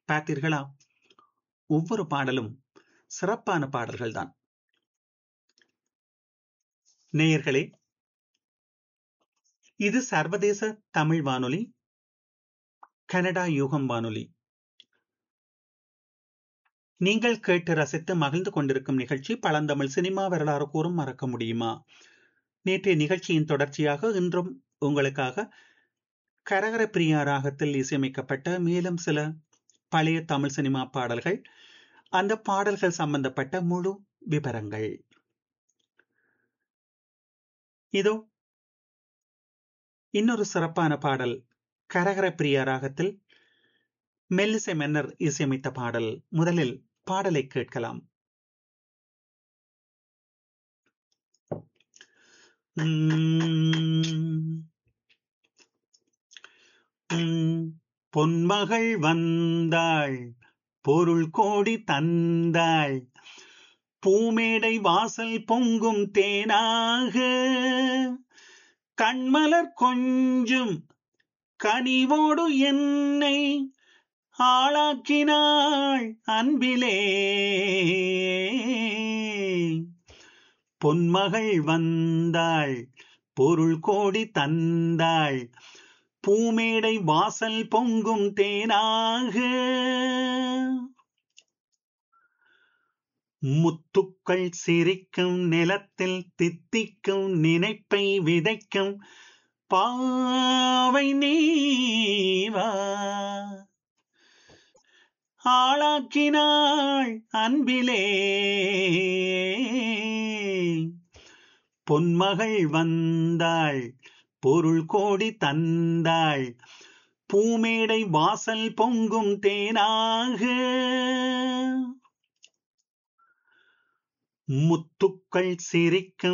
பார்த்தீர்களா ஒவ்வொரு பாடலும் சிறப்பான பாடல்கள்தான் நேயர்களே இது சர்வதேச தமிழ் வானொலி கனடா யுகம் வானொலி நீங்கள் கேட்டு ரசித்து மகிழ்ந்து கொண்டிருக்கும் நிகழ்ச்சி பழந்தமிழ் சினிமா வரலாறு கூறும் மறக்க முடியுமா நேற்றைய நிகழ்ச்சியின் தொடர்ச்சியாக இன்றும் உங்களுக்காக கரகர பிரியா ராகத்தில் இசையமைக்கப்பட்ட மேலும் சில பழைய தமிழ் சினிமா பாடல்கள் அந்த பாடல்கள் சம்பந்தப்பட்ட முழு விவரங்கள் இதோ இன்னொரு சிறப்பான பாடல் கரகர பிரியா ராகத்தில் மெல்லிசை மன்னர் இசையமைத்த பாடல் முதலில் பாடலை கேட்கலாம் பொன்மகள் வந்தாள் பொருள் கோடி தந்தாள் பூமேடை வாசல் பொங்கும் தேனாக கண்மலர் கொஞ்சும் கனிவோடு என்னை ஆளாக்கினாள் அன்பிலே பொன்மகள் வந்தாள் பொருள் கோடி தந்தாள் பூமேடை வாசல் பொங்கும் தேனாக முத்துக்கள் சிரிக்கும் நிலத்தில் தித்திக்கும் நினைப்பை விதைக்கும் பாவை நீவா ஆளாக்கினாள் அன்பிலே பொன்மகள் வந்தாள் பொருள் கோடி தந்தாள் பூமேடை வாசல் பொங்கும் தேனாக முத்துக்கள் சிரிக்கும்